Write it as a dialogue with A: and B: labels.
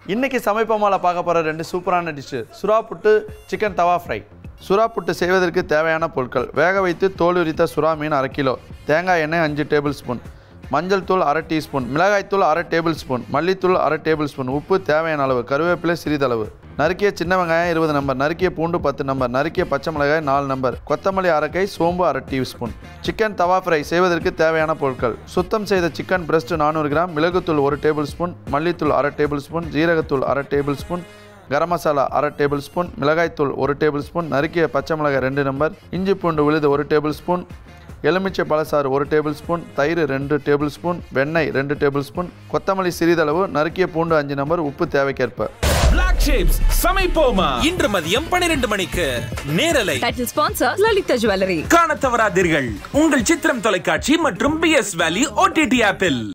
A: இன்னைக்கு சமைப்பமால பார்க்க போகிற ரெண்டு சூப்பரான டிஷ்ஷு சுறா புட்டு சிக்கன் தவா ஃப்ரை சுறா புட்டு செய்வதற்கு தேவையான பொருட்கள் வேக வைத்து தோல் உரித்த சுறா மீன் அரை கிலோ தேங்காய் எண்ணெய் அஞ்சு டேபிள் ஸ்பூன் மஞ்சள் தூள் அரை டீஸ்பூன் மிளகாய்த்தூள் அரை டேபிள் ஸ்பூன் மல்லித்தூள் அரை டேபிள் ஸ்பூன் உப்பு தேவையான அளவு கருவேப்பிலை சிறிதளவு நறுக்கிய சின்ன வெங்காயம் இருபது நம்பர் நறுக்கிய பூண்டு பத்து நம்பர் நறுக்கிய பச்சை மிளகாய் நாலு நம்பர் கொத்தமல்லி அரைக்கை சோம்பு அரை டீஸ்பூன் சிக்கன் தவா ஃப்ரை செய்வதற்கு தேவையான பொருட்கள் சுத்தம் செய்த சிக்கன் பிரஸ்ட் நானூறு கிராம் மிளகுத்தூள் ஒரு டேபிள் ஸ்பூன் மல்லித்தூள் அரை டேபிள் ஸ்பூன் ஜீரகத்தூள் அரை டேபிள் ஸ்பூன் கரம் மசாலா அரை டேபிள் ஸ்பூன் மிளகாய்த்தூள் ஒரு டேபிள் ஸ்பூன் நறுக்கிய பச்சை மிளகாய் ரெண்டு நம்பர் இஞ்சி பூண்டு விழுது ஒரு டேபிள் ஸ்பூன் எலுமிச்சை பழசாறு ஒரு டேபிள் ஸ்பூன் தயிர் ரெண்டு டேபிள் ஸ்பூன் வெண்ணெய் ரெண்டு டேபிள் ஸ்பூன் கொத்தமல்லி சிறிதளவு நறுக்கிய பூண்டு அஞ்சு நம்பர் உப்பு தேவைக்கேற்ப
B: Black Shapes சமைப்போமா
C: இன்று மதியம் பனிரெண்டு மணிக்கு நேரலை
D: டைட்டில் ஸ்பான்சர் லலிதா ஜுவல்லரி
B: காண தவறாதீர்கள் உங்கள் சித்திரம் தொலைக்காட்சி மற்றும் பி எஸ் வேலி ஓடிடி ஆப்பில்